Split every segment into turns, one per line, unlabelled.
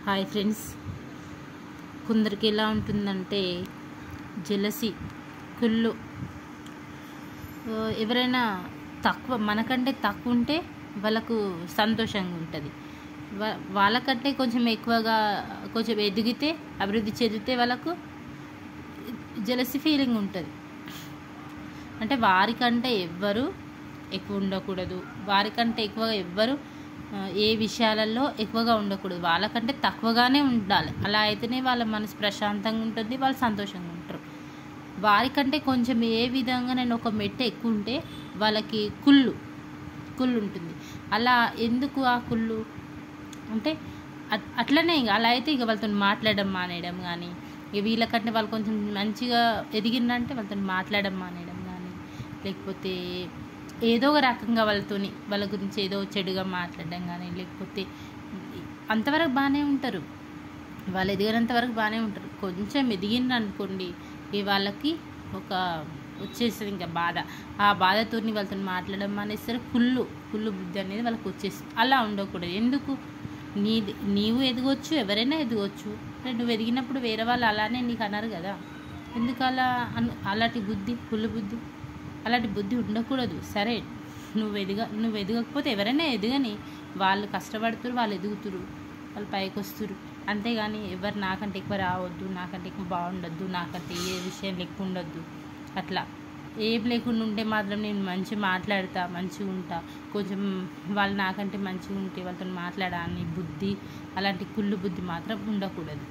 hi friends కొందరికి ఎలా ఉంటుందంటే జెలసి కుళ్ళు ఆ, ఎవరైనా తక్కువ మనకంటే తక్కువ ఉంటే వాళ్ళకు సంతోషంగా ఉంటుంది వా- వాళ్ళకంటే కొంచెం ఎక్కువగా కొంచెం ఎదిగితే అభివృద్ధి చెందితే వాళ్ళకు జెలసి ఫీలింగ్ ఉంటుంది అంటే వారికంటే ఎవ్వరు ఎక్కువ ఉండకూడదు వారికంటే ఎక్కువగా ఎవ్వరు ఆ, ఏ విషయాలలో ఎక్కువగా ఉండకూడదు వాళ్ళకంటే తక్కువగానే ఉండాలి అలా అయితేనే వాళ్ళ మనసు ప్రశాంతంగా ఉంటుంది వాళ్ళు సంతోషంగా ఉంటారు వారికంటే కొంచెం ఏ విధంగా నేను ఒక మెట్టు ఎక్కువ ఉంటే వాళ్ళకి కుళ్ళు కుళ్ళు ఉంటుంది అలా ఎందుకు ఆ కుళ్ళు అంటే అట్- అట్లనే ఇక అలా అయితే ఇక వాళ్ళతో మాట్లాడడం మానేయడం కానీ ఇక వీళ్ళకంటే వాళ్ళు కొంచెం మంచిగా ఎదిగిందంటే వాళ్ళతో మాట్లాడడం మానేయడం కానీ లేకపోతే ఏదో ఒక రకంగా వాళ్ళతోని వాళ్ళ గురించి ఏదో చెడుగా మాట్లాడడం కానీ లేకపోతే అంతవరకు బాగానే ఉంటారు వాళ్ళు ఎదిగినంత వరకు బాగానే ఉంటారు కొంచెం ఎదిగిండ్రు అనుకోండి ఈ వాళ్ళకి ఒక వచ్చేస్తుంది ఇంకా బాధ ఆ బాధతోని వాళ్ళతో మాట్లాడడం మానేస్తారు కుళ్ళు కుళ్ళు బుద్ధి అనేది వాళ్ళకి వచ్చేస్తుంది అలా ఉండకూడదు ఎందుకు నీ నీవు ఎదగొచ్చు ఎవరైనా ఎదగొచ్చు అంటే నువ్వు ఎదిగినప్పుడు వేరే వాళ్ళు అలానే నీకు అన్నారు కదా ఎందుకు అలా అను అలాంటి బుద్ధి కుళ్ళు బుద్ధి అలాంటి బుద్ధి ఉండకూడదు సరే నువ్వు ఎదగ నువ్వు ఎదగకపోతే ఎవరైనా ఎదగని వాళ్ళు కష్టపడుతురు వాళ్ళు ఎదుగుతురు వాళ్ళు పైకి వస్తురు అంతేగాని ఎవరు నాకంటే ఎక్కువ రావద్దు నాకంటే ఎక్కువ బాగుండొద్దు నాకంటే ఏ విషయం ఎక్కువ ఉండొద్దు అట్లా ఏం లేకుండా ఉంటే మాత్రం నేను మంచి మాట్లాడతా మంచిగా ఉంటా కొంచెం వాళ్ళు నాకంటే మంచిగా ఉంటే వాళ్ళతో మాట్లాడాలని బుద్ధి అలాంటి కుళ్ళు బుద్ధి మాత్రం ఉండకూడదు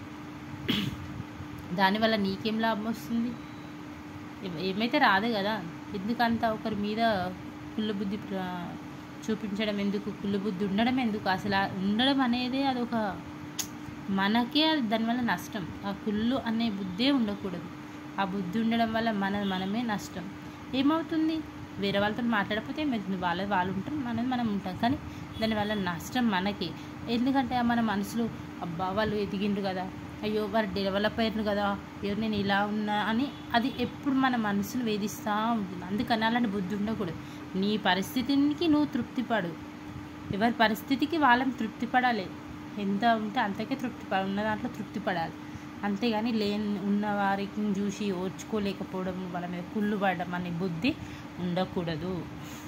దానివల్ల నీకేం లాభం వస్తుంది ఏ- ఏమైతే రాదు కదా ఎందుకంత ఒకరి మీద కుళ్ళు బుద్ధి ప్ర- చూపించడం ఎందుకు కుళ్ళు బుద్ధి ఉండడం ఎందుకు అసలు ఆ ఉండడం అనేది అదొక మనకే అది దానివల్ల నష్టం ఆ కుళ్ళు అనే బుద్ధే ఉండకూడదు ఆ బుద్ధి ఉండడం వల్ల మన మనమే నష్టం ఏమవుతుంది వేరే వాళ్ళతో మాట్లాడకపోతే ఏమవుతుంది వాళ్ళ వాళ్ళు ఉంటారు మనది మనం ఉంటాం కానీ దానివల్ల నష్టం మనకి ఎందుకంటే మన మనసులో అబ్బా వాళ్ళు ఎదిగిండ్రు కదా అయ్యో వారు డెవలప్ అయ్యారు కదా అయ్యో నేను ఇలా ఉన్నా అని అది ఎప్పుడు మన మనసును వేధిస్తూ ఉంటుంది అందుకని అలాంటి బుద్ధి ఉండకూడదు నీ పరిస్థితికి నువ్వు తృప్తి పడు ఎవరి పరిస్థితికి వాళ్ళని తృప్తి పడాలి ఎంత ఉంటే అంతకే తృప్తి పడ ఉన్న దాంట్లో తృప్తి పడాలి అంతేగాని లేని ఉన్న వారికి చూసి ఓర్చుకోలేకపోవడం వాళ్ళ మీద కుళ్ళు పడడం అనే బుద్ధి ఉండకూడదు